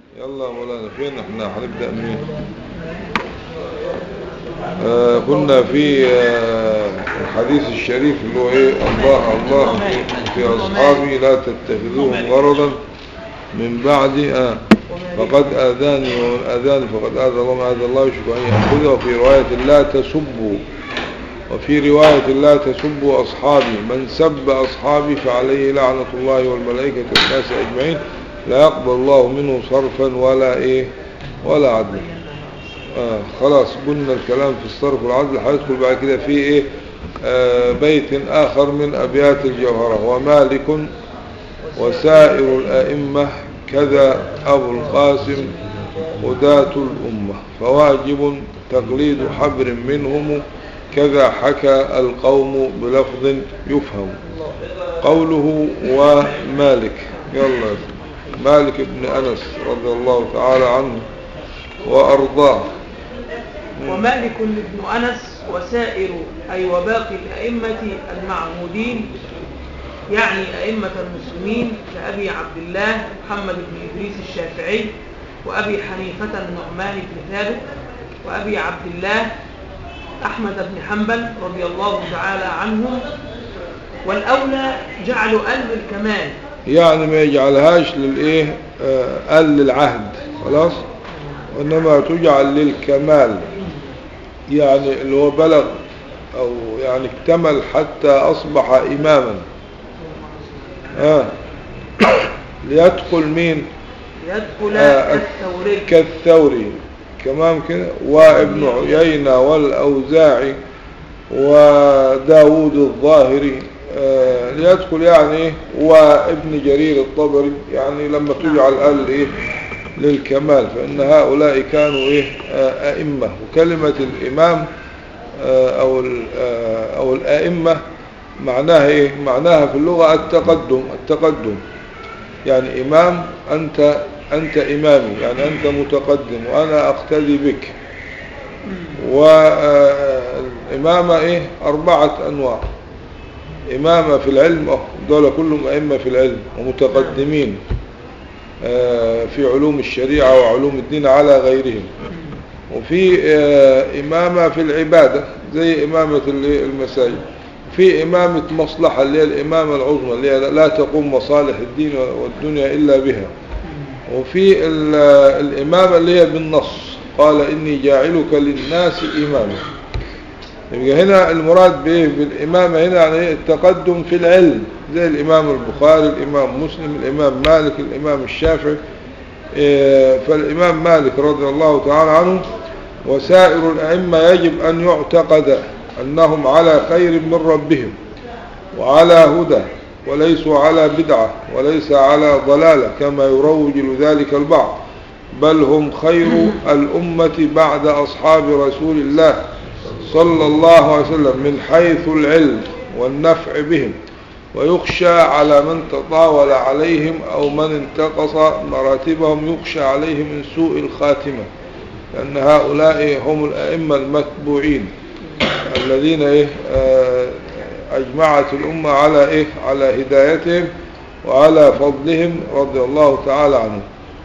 يلا يا مولانا فين احنا هنبدأ منين آه كنا في آه الحديث الشريف اللي هو ايه الله الله في اصحابي لا تتخذوهم غرضا من بعد آه فقد آذاني ومن آذاني فقد آذى الله ما آذى الله يشك أن يأخذه وفي رواية لا تسبوا وفي رواية لا تسبوا أصحابي من سب أصحابي فعليه لعنة الله والملائكة والناس أجمعين لا يقبل الله منه صرفا ولا إيه ولا عدل آه خلاص قلنا الكلام في الصرف والعدل هيدخل بعد كده في إيه آه بيت آخر من أبيات الجوهرة ومالك وسائر الأئمة كذا أبو القاسم هداة الأمة فواجب تقليد حبر منهم كذا حكى القوم بلفظ يفهم قوله ومالك يلا مالك بن أنس رضي الله تعالى عنه وأرضاه ومالك بن أنس وسائر أي وباقي الأئمة المعهودين يعني أئمة المسلمين كأبي عبد الله محمد بن إدريس الشافعي وأبي حنيفة النعمان بن ثابت وأبي عبد الله أحمد بن حنبل رضي الله تعالى عنهم والأولى جعلوا أل الكمال يعني ما يجعلهاش للإيه آه أل للعهد خلاص وإنما تجعل للكمال يعني اللي هو بلغ أو يعني اكتمل حتى أصبح إماما آه. ليدخل مين يدخل آه، الثوري كالثوري كمان كده وابن عيينة والأوزاعي وداود الظاهري آه، ليدخل يعني إيه؟ وابن جرير الطبري يعني لما تجعل قال إيه للكمال فإن هؤلاء كانوا إيه آه، أئمة وكلمة الإمام آه، أو ال- آه، أو الأئمة معناها إيه معناها في اللغة التقدم التقدم يعني إمام أنت أنت إمامي يعني أنت متقدم وأنا أقتدي بك والإمامة إيه أربعة أنواع إمامة في العلم أه دول كلهم أئمة في العلم ومتقدمين آه، في علوم الشريعة وعلوم الدين على غيرهم وفي آه، إمامة في العبادة زي إمامة ال- المساجد في إمامة مصلحة اللي هي الإمامة العظمى اللي هي لا تقوم مصالح الدين والدنيا إلا بها وفي ال- الإمامة اللي هي بالنص قال إني جاعلك للناس إماما يبقى هنا المراد بإيه بالإمامة هنا يعني إيه؟ التقدم في العلم زي الإمام البخاري الإمام مسلم الإمام مالك الإمام الشافعي إيه، فالإمام مالك رضي الله تعالى عنه وسائر الأئمة يجب أن يعتقد أنهم على خير من ربهم وعلى هدى وليسوا على بدعة وليس على ضلالة كما يروج لذلك البعض بل هم خير الأمة بعد أصحاب رسول الله صلى الله عليه وسلم من حيث العلم والنفع بهم ويخشى على من تطاول عليهم أو من انتقص مراتبهم يخشى عليه من سوء الخاتمة لأن هؤلاء هم الأئمة المتبوعين الذين إيه آه، أجمعت الأمة على إيه على هدايتهم وعلى فضلهم رضي الله تعالى عنهم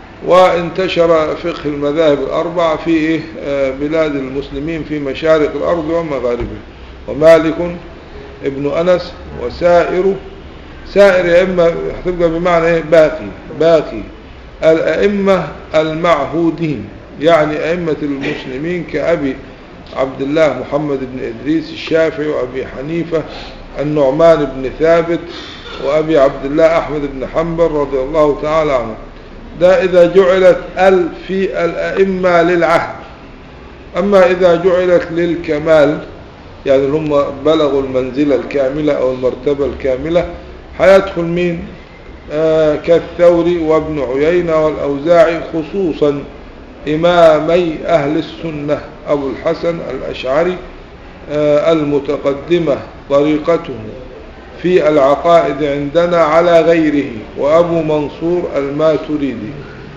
وانتشر فقه المذاهب الأربع في إيه آه، بلاد المسلمين في مشارق الأرض ومغاربها ومالك ابن أنس وسائر سائر أئمة هتبقى بمعنى إيه باقي باقي الأئمة المعهودين يعني أئمة المسلمين كأبي عبد الله محمد بن إدريس الشافعي وأبي حنيفة النعمان بن ثابت وأبي عبد الله أحمد بن حنبل رضي الله تعالى عنه ده إذا جعلت ال في الأئمة للعهد أما إذا جعلت للكمال يعني هم بلغوا المنزلة الكاملة أو المرتبة الكاملة هيدخل مين آه كالثوري وابن عيينة والأوزاعي خصوصا إمامي أهل السنة أبو الحسن الأشعري آه المتقدمة طريقته في العقائد عندنا على غيره وأبو منصور الماتريدي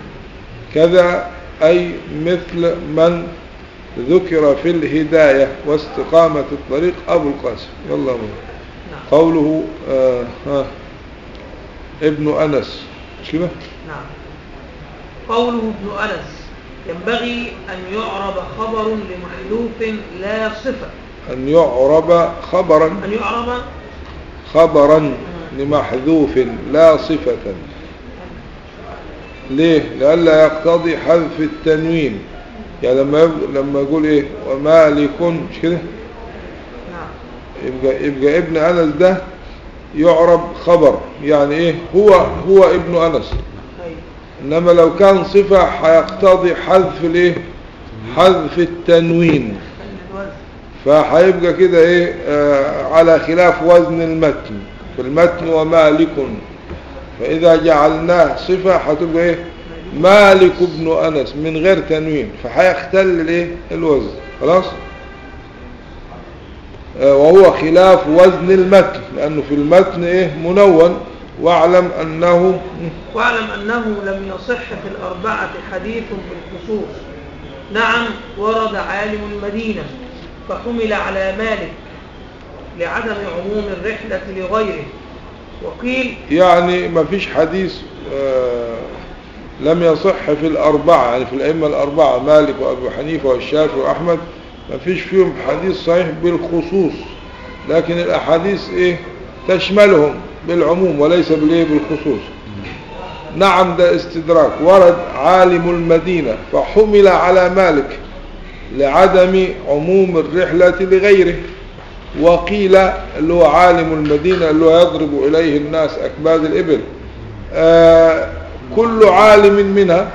كذا أي مثل من ذكر في الهداية واستقامة الطريق أبو القاسم يلا أبو نعم قوله آه ها ابن أنس مش كده نعم قوله ابن أنس ينبغي أن يعرب خبر لمحذوف لا صفة أن يعرب خبرا أن يعرب خبرا لمحذوف لا صفة ليه لئلا يقتضي حذف التنوين يعني لما يب- لما يقول ايه ومالك مش كده نعم يبقى, يبقى ابن انس ده يعرب خبر يعني ايه هو هو ابن انس أي انما لو كان صفة هيقتضي حذف الايه حذف التنوين الوزن فهيبقى كده ايه آه على خلاف وزن المتن في المتن ومالك فاذا جعلناه صفة هتبقى ايه مالك ابن انس من غير تنوين فهيختل الايه الوزن خلاص آه وهو خلاف وزن المتن لانه في المتن ايه منون واعلم انه واعلم أنه لم يصح في الأربعة حديث بالخصوص نعم ورد عالم المدينة فحمل على مالك لعدم عموم الرحلة لغيره وقيل يعني ما فيش حديث آه لم يصح في الأربعة يعني في الأئمة الأربعة مالك وأبو حنيفة والشافعي وأحمد ما فيش فيهم حديث صحيح بالخصوص لكن الأحاديث إيه تشملهم بالعموم وليس بالإيه بالخصوص نعم ده استدراك ورد عالم المدينة فحمل على مالك لعدم عموم الرحلة لغيره وقيل اللي هو عالم المدينة اللي هو يضرب إليه الناس أكباد الإبل آه كل عالم منها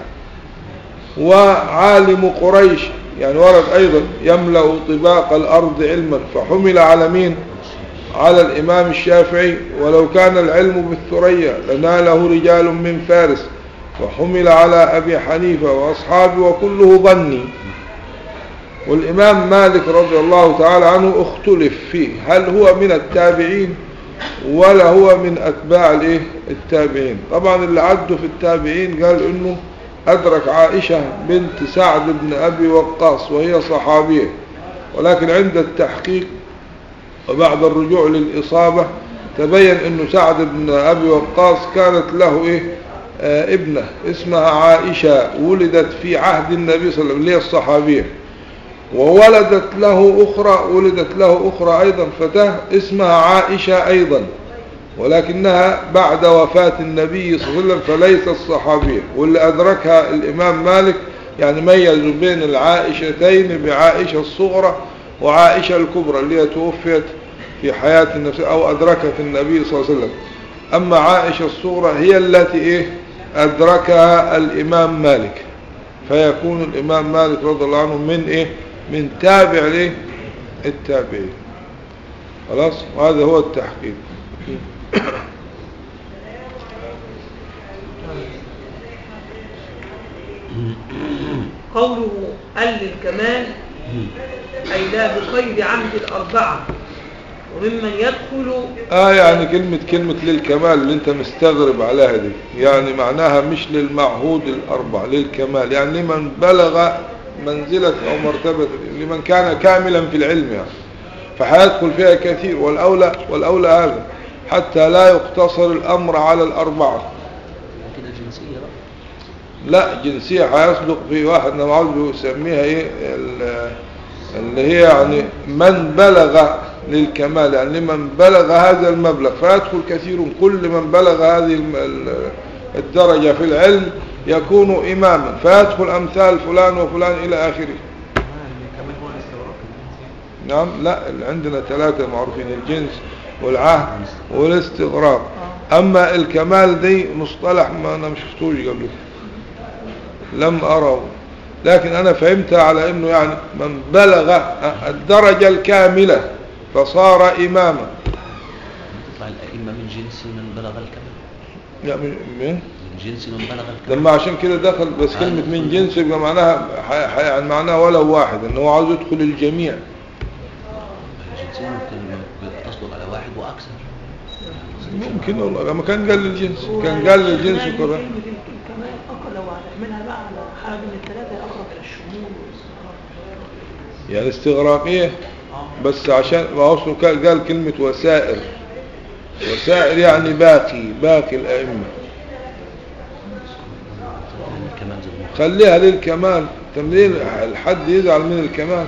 وعالم قريش يعني ورد أيضا يملأ طباق الأرض علما فحمل على مين على الإمام الشافعي ولو كان العلم بالثريا لناله رجال من فارس وحمل على أبي حنيفة وأصحابه وكله ظني والإمام مالك رضي الله تعالى عنه اختلف فيه هل هو من التابعين ولا هو من أتباع الايه التابعين طبعا اللي عدوا في التابعين قال انه أدرك عائشة بنت سعد بن أبي وقاص وهي صحابية ولكن عند التحقيق وبعد الرجوع للإصابة تبين انه سعد بن أبي وقاص كانت له ايه آه ابنة اسمها عائشة ولدت في عهد النبي صلى الله عليه وسلم اللي هي الصحابية وولدت له أخرى ولدت له أخرى أيضا فتاة اسمها عائشة أيضا ولكنها بعد وفاة النبي صلى الله عليه وسلم فليست صحابية واللي أدركها الإمام مالك يعني ميزوا بين العائشتين بعائشة الصغرى وعائشة الكبرى اللي هي توفيت في حياة النبي أو أدركت النبي صلى الله عليه وسلم أما عائشة الصغرى هي التي إيه أدركها الإمام مالك فيكون الإمام مالك رضي الله عنه من إيه من تابع ليه التابعين خلاص وهذا هو التحقيق قوله ال للكمال أي لا بقيد عهد الأربعة وممن يدخل آه يعني كلمة كلمة للكمال اللي انت مستغرب عليها دي يعني معناها مش للمعهود الأربع للكمال يعني لمن بلغ منزلة أو مرتبة لمن كان كاملا في العلم يعني فحيدخل فيها كثير والأولى, والأولى هذا حتى لا يقتصر الأمر على الأربعة كده جنسية بقى لا جنسية هيصدق في واحد نمعوذ بيسميها ايه ال- اللي هي يعني من بلغ للكمال يعني من بلغ هذا المبلغ فيدخل كثير كل من بلغ هذه الم- ال- الدرجة في العلم يكون إماما فيدخل أمثال فلان وفلان إلى آخره كمان هو الاستغراق نعم لا اللي عندنا ثلاثة معروفين الجنس والعهد والاستغراق أما الكمال دي مصطلح ما أنا مش شفتوش قبل كده. لم أره لكن أنا فهمتها على أنه يعني من بلغ الدرجة الكاملة فصار إماما تطلع الأئمة من جنس من بلغ الكمال لا من من من جنس من بلغ الكمال لما عشان كده دخل بس كلمة من جنس يبقى معناها ح- ح- يعني معناها ولو واحد انه هو عاوز يدخل الجميع الجنسية ممكن تصدق على واحد وأكثر ممكن والله لما كان قال الجنس كان قال الجنس كلمة كمان الكمال أقل لو هنعملها بقى على حاجة من الثلاثة أقرب إلى الشمول والاستقرار يعني استغراقية بس عشان ما هو أصله قال قال كلمة وسائر وسائر يعني باقي باقي الأئمة يعني الكمال زي خليها للكمال تمرين الحد يزعل من الكمال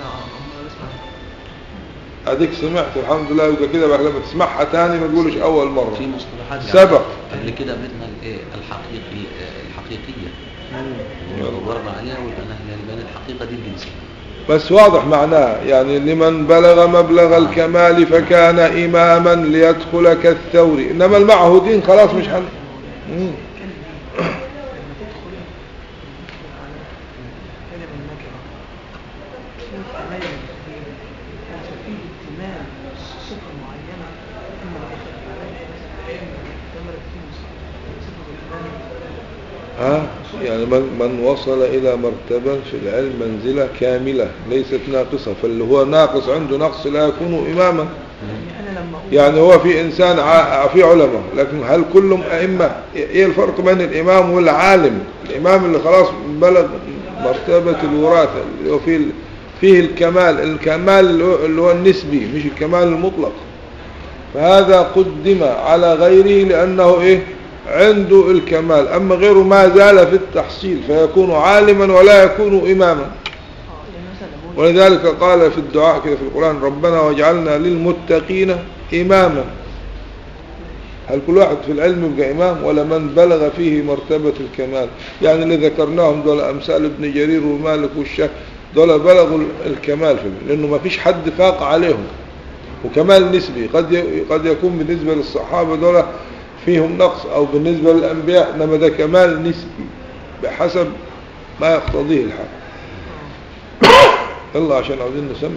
اديك سمعت الحمد لله يبقى كده بقى لما تسمعها تاني ما تقولش اول في مرة مصطلحات سبق. قبل كده بدنا الايه الحقيقي الحقيقيه يلا. ودورنا عليها ويبقى لان الحقيقه دي الجنسيه بس واضح معناه يعني لمن بلغ مبلغ الكمال فكان إماما ليدخل كالثور إنما المعهودين خلاص مش حل مم. لما تدخل على علم النكرة في علم كثير كان فيه اهتمام صفة معينة إما دخلت عليه إما احتملت فيه صفة الإيمان ها يعني من, من وصل إلى مرتبة في العلم منزلة كاملة ليست ناقصة فاللي هو ناقص عنده نقص لا يكون إماما يعني أنا لما أقول يعني هو في إنسان ع- في علماء لكن هل كلهم أئمة إيه الفرق بين الإمام والعالم الإمام اللي خلاص بلغ مرتبة الوراثة اللي هو فيه, ال- فيه الكمال الكمال اللي هو- اللي هو النسبي مش الكمال المطلق فهذا قدم على غيره لأنه إيه عنده الكمال أما غيره ما زال في التحصيل فيكون عالما ولا يكون إماما آه، يعني مثلا أقول ولذلك قال في الدعاء كده في القرآن ربنا واجعلنا للمتقين إماما هل كل واحد في العلم يبقى إمام ولا من بلغ فيه مرتبة الكمال يعني اللي ذكرناهم دول أمثال ابن جرير ومالك والشاه دول بلغوا الكمال في العلم لأنه ما فيش حد فاق عليهم وكمال نسبي قد ي- قد يكون بالنسبة للصحابة دول فيهم نقص أو بالنسبة للأنبياء إنما ده كمال نسبي بحسب ما يقتضيه الحال يلا عشان عاوزين نسمي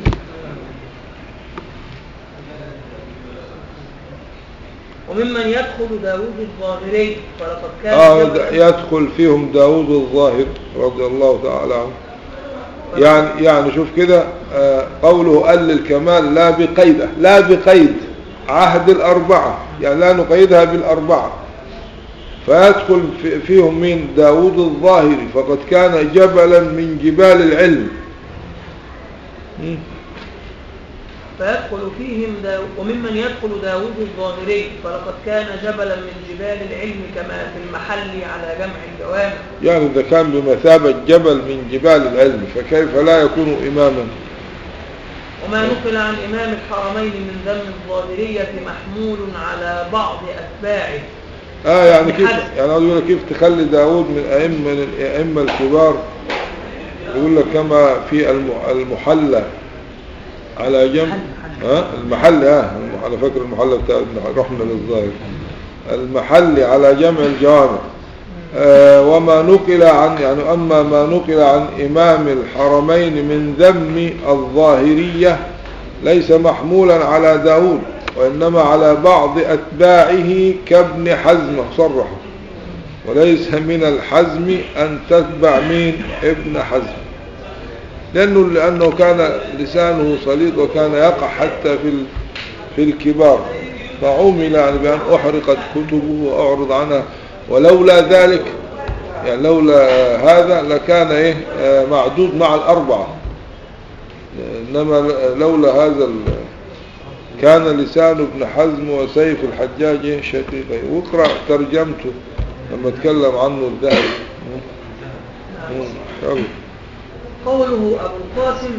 وممن يدخل داوود الظاهري فلقد كان آه جبلاً- يدخل فيهم داود الظاهر رضي الله تعالى عنه يعني يعني شوف كده آه، قوله قال للكمال لا بقيده لا بقيد عهد الأربعة يعني لا نقيدها بالأربعة فيدخل في- فيهم مين داود الظاهري فقد كان جبلا من جبال العلم مم. فيدخل فيهم دا... وممن يدخل داوود الظاهري فلقد كان جبلا من جبال العلم كما في المحل على جمع الجوامع يعني إذا كان بمثابة جبل من جبال العلم فكيف لا يكون إماما وما نقل عن إمام الحرمين من ذم الظاهرية محمول على بعض أتباعه اه يعني كيف حدث. يعني عاوز يقول لك كيف تخلي داود من أئمة من الأئمة الكبار يقول لك كما في الم- المحلى على جنب ها المحل اه الم- انا فاكر المحلى بتاع ابن- رحنا للظاهر المحل على جمع الجوامع آه وما نقل عن يعني أما ما نقل عن إمام الحرمين من ذم الظاهرية ليس محمولا على داود وإنما على بعض أتباعه كابن حزم صرح وليس من الحزم أن تتبع مين ابن حزم لأنه, لأنه كان لسانه صليط وكان يقع حتى في ال- في الكبار فعمل يعني بأن أحرقت كتبه وأعرض عنها ولولا ذلك يعني لولا هذا لكان إيه آه، معدود مع الأربعة إنما لولا هذا ال- كان لسان ابن حزم وسيف الحجاج إيه شقيقين واقرأ ترجمته لما اتكلم عنه الذهبي مم. حلو قوله أبو القاسم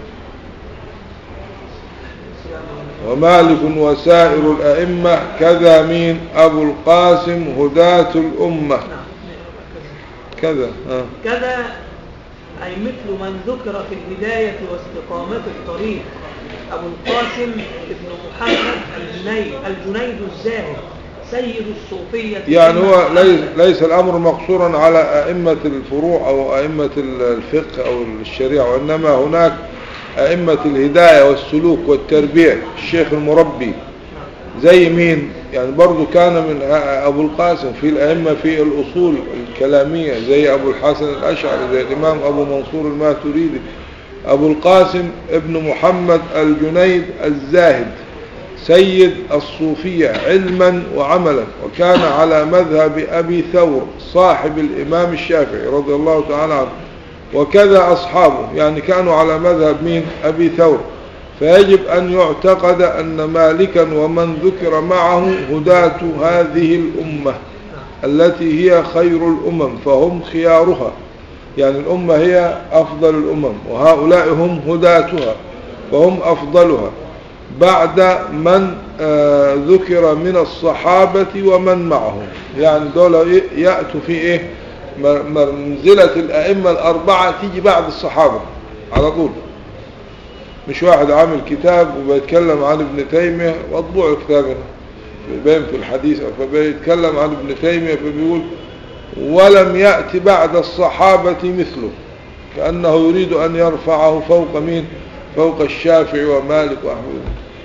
ومالك وسائر الأئمة كذا مين أبو القاسم هداة الأمة نعم كذا ها. كذا أي مثل من ذكر في البداية واستقامة الطريق أبو القاسم ابن محمد الجنيد الجنيد الزاهد سيد الصوفية يعني هو إمام ليس, أحمد. ليس الأمر مقصورا على أئمة الفروع أو أئمة الفقه أو الشريعة وإنما هناك أئمة الهداية والسلوك والتربيع الشيخ المربي زي مين يعني برضو كان من أبو القاسم في الأئمة في الأصول الكلامية زي أبو الحسن الأشعري زي الإمام أبو منصور الماتريدي أبو القاسم ابن محمد الجنيد الزاهد سيد الصوفية علما وعملا وكان على مذهب أبي ثور صاحب الإمام الشافعي رضي الله تعالى عنه وكذا أصحابه يعني كانوا على مذهب مين أبي ثور فيجب أن يعتقد أن مالكا ومن ذكر معه هداة هذه الأمة التي هي خير الأمم فهم خيارها يعني الأمة هي أفضل الأمم وهؤلاء هم هداتها فهم أفضلها بعد من آه ذكر من الصحابة ومن معهم يعني دول يأتوا في إيه منزلة الأئمة الأربعة تيجي بعد الصحابة على طول مش واحد عامل كتاب وبيتكلم عن ابن تيمية مطبوع الكتاب هنا بيبين في الحديث فبيتكلم عن ابن تيمية فبيقول ولم يأتي بعد الصحابة مثله كأنه يريد أن يرفعه فوق مين فوق الشافعي ومالك وأحمد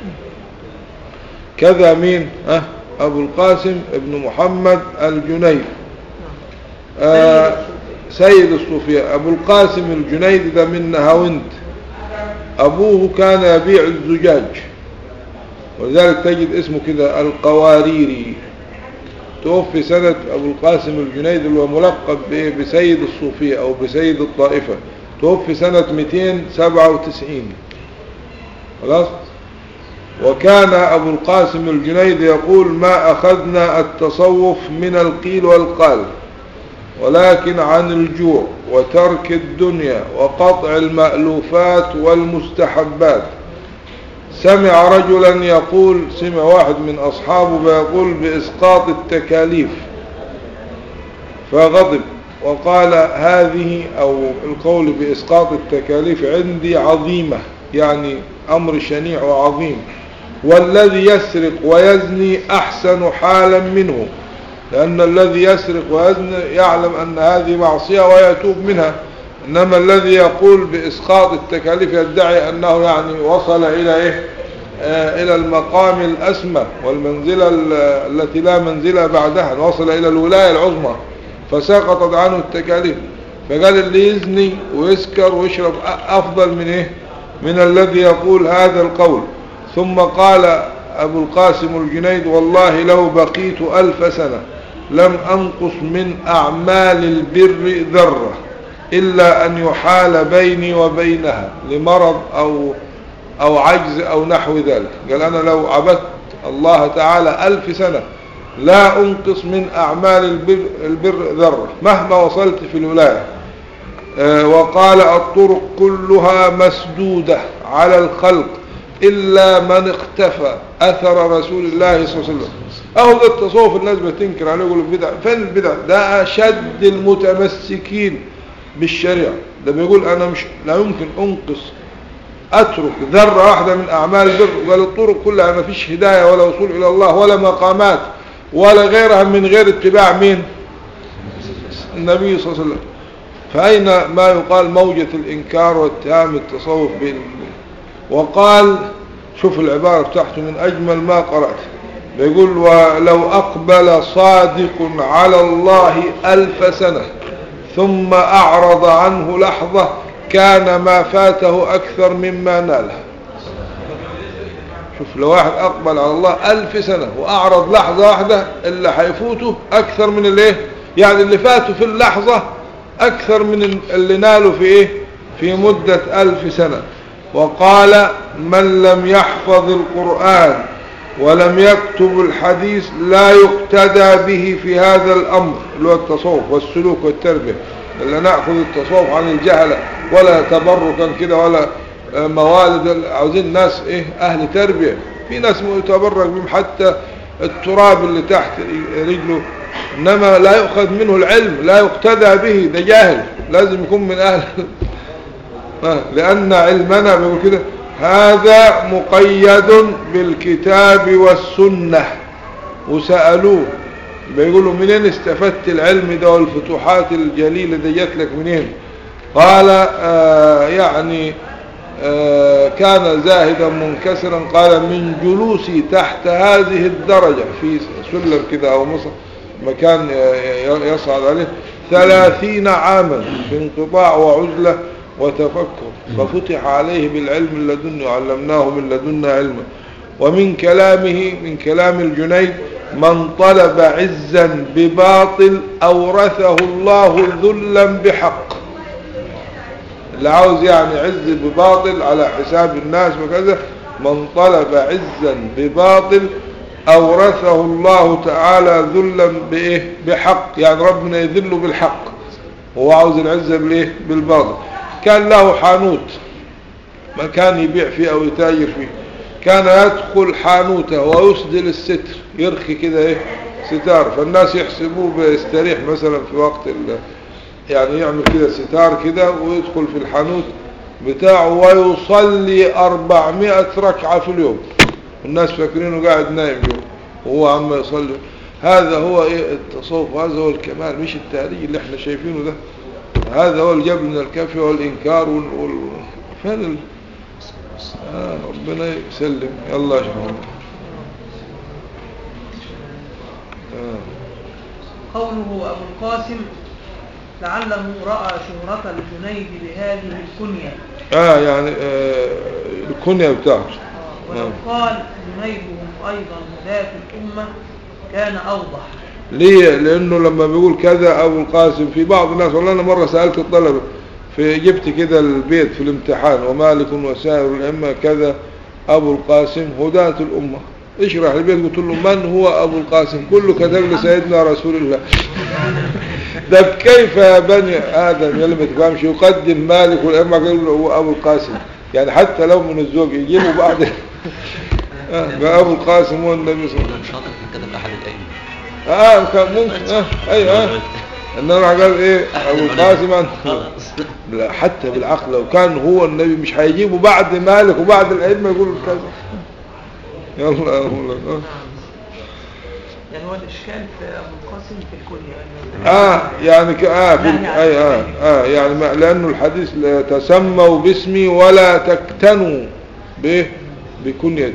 كذا مين أه أبو القاسم ابن محمد الجنيد آه سيد الصوفية أبو القاسم الجنيد ده من نهاوند أبوه كان يبيع الزجاج ولذلك تجد اسمه كده القواريري توفي سنة أبو القاسم الجنيد اللي هو ملقب بسيد الصوفية أو بسيد الطائفة توفي سنة 297 خلاص وكان أبو القاسم الجنيد يقول ما أخذنا التصوف من القيل والقال ولكن عن الجوع وترك الدنيا وقطع المألوفات والمستحبات سمع رجلا يقول سمع واحد من أصحابه يقول بإسقاط التكاليف فغضب وقال هذه أو القول بإسقاط التكاليف عندي عظيمة يعني أمر شنيع وعظيم والذي يسرق ويزني أحسن حالا منه لأن الذي يسرق ويزني يعلم أن هذه معصية ويتوب منها إنما الذي يقول بإسقاط التكاليف يدعي أنه يعني وصل إلى إيه آه إلى المقام الأسمى والمنزلة التي لا منزلة بعدها وصل إلى الولاية العظمى فسقطت عنه التكاليف فقال اللي يزني ويسكر ويشرب أفضل من إيه من الذي يقول هذا القول ثم قال أبو القاسم الجنيد والله لو بقيت ألف سنة لم أنقص من أعمال البر ذرة إلا أن يحال بيني وبينها لمرض أو أو عجز أو نحو ذلك قال أنا لو عبدت الله تعالى ألف سنة لا أنقص من أعمال البر, البر ذرة مهما وصلت في الولاية آه وقال الطرق كلها مسدودة على الخلق إلا من اختفى أثر رسول الله صلى الله عليه وسلم أهو ده التصوف الناس بتنكر عليه يقولوا البدع فين البدع ده أشد المتمسكين بالشريعة ده بيقول أنا مش لا يمكن أنقص أترك ذرة واحدة من أعمال البر قال الطرق كلها ما فيش هداية ولا وصول إلى الله ولا مقامات ولا غيرها من غير اتباع مين النبي صلى الله عليه وسلم فأين ما يقال موجة الإنكار واتهام التصوف بين وقال شوف العبارة بتاعته من أجمل ما قرأت بيقول ولو أقبل صادق على الله ألف سنة ثم أعرض عنه لحظة كان ما فاته أكثر مما ناله شوف لو واحد أقبل على الله ألف سنة وأعرض لحظة واحدة اللي حيفوته أكثر من اللي إيه يعني اللي فاته في اللحظة أكثر من اللي ناله في إيه في مدة ألف سنة وقال من لم يحفظ القرآن ولم يكتب الحديث لا يقتدى به في هذا الأمر اللي هو التصوف والسلوك والتربية لا نأخذ التصوف عن الجهلة ولا تبركا كده ولا موالد عاوزين ناس ايه اهل تربية في ناس يتبرك بهم حتى التراب اللي تحت رجله انما لا يؤخذ منه العلم لا يقتدى به ده جاهل لازم يكون من اهل لان علمنا بيقول كده هذا مقيد بالكتاب والسنة وسألوه بيقولوا منين استفدت العلم ده والفتوحات الجليلة دي جات لك منين قال آه يعني آه كان زاهدا منكسرا قال من جلوسي تحت هذه الدرجة في سلم كده أو مصر مكان يصعد عليه ثلاثين عاما في انقطاع وعزلة وتفكر ففتح عليه بالعلم اللدني وعلمناه من لدنا علما ومن كلامه من كلام الجنيد من طلب عزا بباطل أورثه الله ذلا بحق اللي عاوز يعني عز بباطل على حساب الناس وكذا من طلب عزا بباطل أورثه الله تعالى ذلا بإيه بحق يعني ربنا يذله بالحق هو عاوز العزة بالإيه بالباطل كان له حانوت مكان يبيع فيه أو يتاجر فيه كان يدخل حانوته ويسدل الستر يرخي كده إيه ستار فالناس يحسبوه بيستريح مثلا في وقت ال يعني يعمل كده ستار كده ويدخل في الحانوت بتاعه ويصلي 400 ركعة في اليوم الناس فاكرينه قاعد نايم جوه وهو عم يصلي هذا هو ايه التصوف هذا هو الكمال مش التهريج اللي احنا شايفينه ده هذا هو الجبل من الكافي والإنكار وال... وال... فين ال... آه ربنا يسلم يلا يا شيخ محمد. آه. قوله أبو القاسم لعله رأى شهرة الجنيد بهذه الكنية اه يعني آه الكنية بتاعته ولو نعم. قال جنيدهم أيضا هداة الأمة كان أوضح ليه لانه لما بيقول كذا ابو القاسم في بعض الناس والله انا مرة سألت الطلبة في جبت كده البيت في الامتحان ومالك وسائر الائمه كذا ابو القاسم هداة الامة اشرح البيت قلت له من هو ابو القاسم كله كتب لي سيدنا رسول الله ده كيف يا بني ادم يلي ما تفهمش يقدم مالك والائمه قالوا له هو ابو القاسم يعني حتى لو من الزوج يجيبوا بعد آه، بقى ابو القاسم هو النبي صلى الله عليه ولا مش شاطر في كتب أحد الأئمة اه كان ممكن اه ايوه اه انما قال ايه ابو القاسم انت خلاص لا حتى بالعقل لو كان هو النبي مش هيجيبه بعد مالك وبعد الائمه يقول كذا يلا يا مولانا آه. يعني هو الإشكال في أبو القاسم في الكنية يعني اه يعني ك... اه في... يعني اي اه اه يعني ما... لانه الحديث لا تسموا باسمي ولا تكتنوا به بكنيتي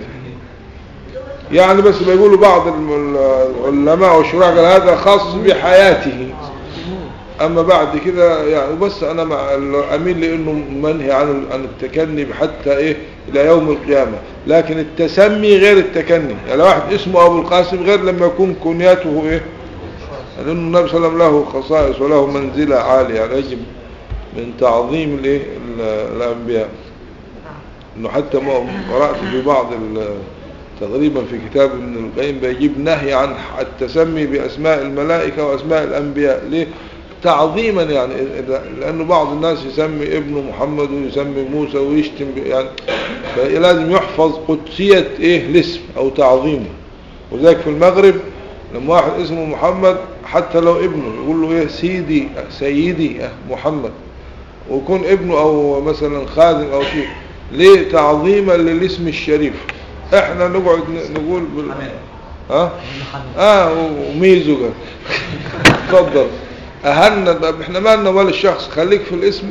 يعني بس بيقولوا بعض الم- العلماء والشراح قال هذا خاص بحياته اما بعد كده يعني بس انا مع اميل لانه منهي عن عن التكني حتى ايه الى يوم القيامه لكن التسمي غير التكني يعني واحد اسمه ابو القاسم غير لما يكون كنيته ايه لأن النبي صلى الله عليه وسلم له خصائص وله منزلة عالية يعني يجب من تعظيم الايه ال- الأنبياء إنه حتى ما قرأت في بعض ال- تقريبا في كتاب ابن القيم بيجيب نهي عن التسمي بأسماء الملائكة وأسماء الأنبياء ليه؟ تعظيما يعني إذا- لأنه بعض الناس يسمي ابنه محمد ويسمي موسى ويشتم ب- يعني لازم يحفظ قدسية إيه الاسم أو تعظيمه وذلك في المغرب لما واحد اسمه محمد حتى لو ابنه يقول له ايه سيدي سيدي اه محمد ويكون ابنه او مثلا خادم او شيء ليه تعظيما للاسم الشريف احنا نقعد ن- نقول بال... ها اه وميزو قال. اتفضل اهلنا طب احنا مالنا ولا الشخص خليك في الاسم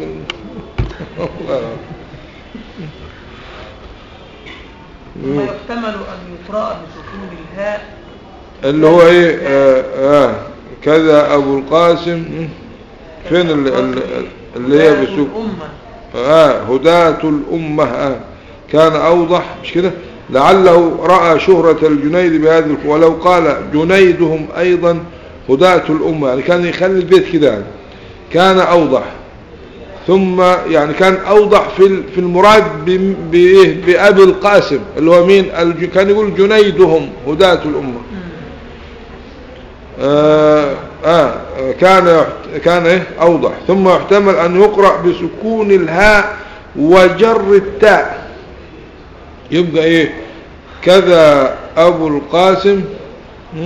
ثم يحتمل أن يقرأ بسكون الهاء اللي هو ايه آه آه كذا ابو القاسم فين اللي, اللي, اللي هي هداة بسوق الأمة آه هداة الأمة آه كان أوضح مش كده لعله رأى شهرة الجنيد بهذه الك- ولو قال جنيدهم أيضا هداة الأمة يعني كان يخلي البيت كده يعني كان أوضح ثم يعني كان أوضح في ال- في المراد ب- بإيه بأبي القاسم اللي هو مين الج- كان يقول جنيدهم هداة الأمة آه آه كان يحت- كان إيه أوضح ثم يحتمل أن يقرأ بسكون الهاء وجر التاء يبقى إيه كذا أبو القاسم مم،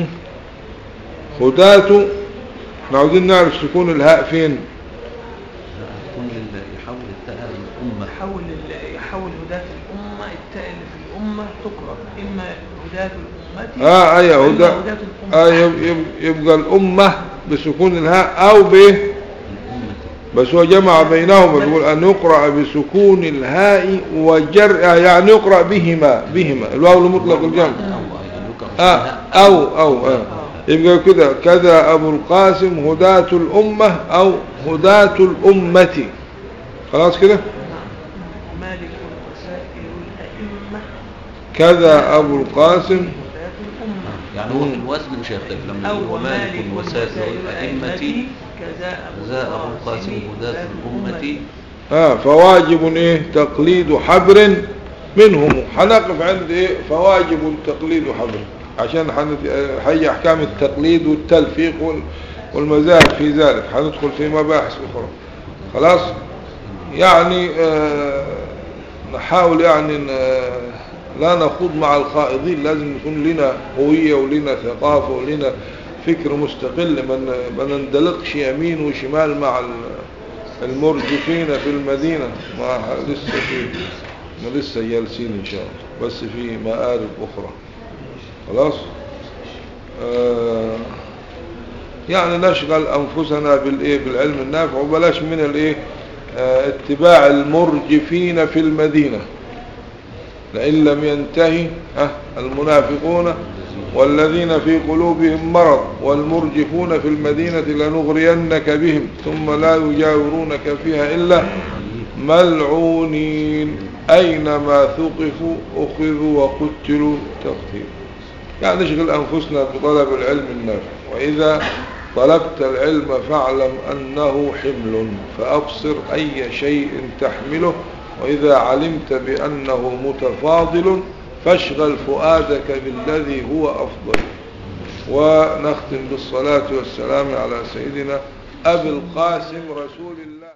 هداة احنا عاوزين نعرف سكون الهاء فين يكون لل- يحول التاء للأمة يحول ال- يحول هداة الأمة التاء اللي في الأمة تقرأ إما هداة الأمة اه ايوه وإما هدا هداة الأمة آه يب- يب- يبقى الأمة بسكون الهاء أو به الأمة بس هو جمع بينهما يقول أن يقرأ بسكون الهاء وجر آه يعني يقرأ بهما بهما الواو لمطلق الجمع أو أيضا يقرأ آه بالتاء أو أو آه يبقى كده كذا أبو القاسم هداة الأمة أو هداة الأمة خلاص كده مالك وسائر الأئمة كذا أبو القاسم هداة الأمة يعني هو في الوزن مش هيختلف لما يقول أو ومالك مالك وسائر وسائر الأئمة الأئمة كذا كذا أبو القاسم هداة الأمة آه فواجب إيه تقليد حبر منهم هنقف عند إيه فواجب تقليد حبر عشان حنت- هي أحكام التقليد والتلفيق وال- والمزاج في ذلك هندخل في مباحث أخرى خلاص يعني آه، نحاول يعني ن- لا نخوض مع الخائضين لازم يكون لنا هوية ولنا ثقافة ولنا فكر مستقل ما ن- ما نندلقش يمين وشمال مع ال- المرجفين في المدينة ما لسه في ما لسه جالسين إن شاء الله بس في مآرب أخرى خلاص آه يعني نشغل أنفسنا بالإيه بالعلم النافع وبلاش من الإيه آه اتباع المرجفين في المدينة لئن لم ينتهي آه المنافقون والذين في قلوبهم مرض والمرجفون في المدينة لنغرينك بهم ثم لا يجاورونك فيها إلا ملعونين أينما ثقفوا أخذوا وقتلوا تقتيلا يعني نشغل أنفسنا بطلب العلم النافع وإذا طلبت العلم فاعلم أنه حمل فأبصر أي شيء تحمله وإذا علمت بأنه متفاضل فاشغل فؤادك بالذي هو أفضل ونختم بالصلاة والسلام على سيدنا أبي القاسم رسول الله